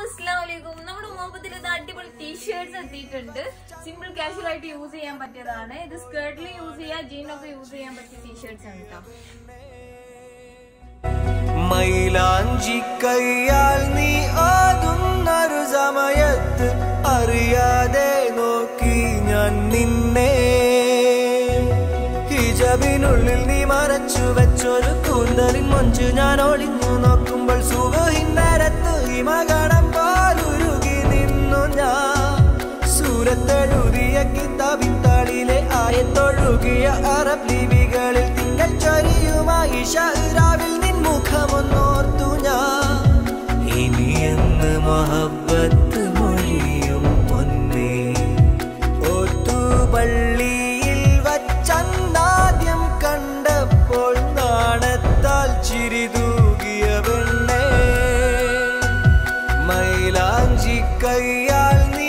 അസ്സലാമലൈക്കും നമ്മുടെ മോഹത്തിൽ ഇത് അടിപൊളി ടീഷർട്സ് എത്തിയിട്ടുണ്ട് സിമ്പിൾ കാഷ്വൽ ആയിട്ട് യൂസ് ചെയ്യാൻ പറ്റിയതാണ് ഇത് സ്കേർട്ടിൽ യൂസ് ചെയ്യാം ജീനൊക്കെ യൂസ് ചെയ്യാൻ പറ്റിയ ടീഷർട്സ് ആണ് കേട്ടോ മൈലാഞ്ചി കയ്യാൽ നീ ഓതുന്നൊരു സമയത്ത് അറിയാതെ നോക്കി ഞാൻ നിന്നെ ഹിജബിനുള്ളിൽ നീ മറച്ചു വെച്ചൊരു കൂന്തലിൻ മൊഞ്ച് ഞാൻ ഒളിഞ്ഞു നോക്കുമ്പോൾ സുഖഹിന്നരത്ത് ഹിമകണം പോലുരുകി നിന്നു ഞാൻ സൂരത്തെഴുതിയ കിതാബിത്താളിലെ ആയത്തൊഴുകിയ അറബ് ലിപികളിൽ തിങ്കൾ ചൊരിയുമായി ഷഹ്റാവിൽ നിൻ മുഖമൊന്നോർത്തു ഞാൻ ഇനി എന്ന് മഹബത്ത് മൊഴിയും പൊന്നേ ഓത്തുപള്ളിയിൽ വച്ചന്നാദ്യം കണ്ടപ്പോൾ നാണത്താൽ ചിരി തൂകിയ പെണ്ണേ മൈലാഞ്ചി കയ്യാൽ നീ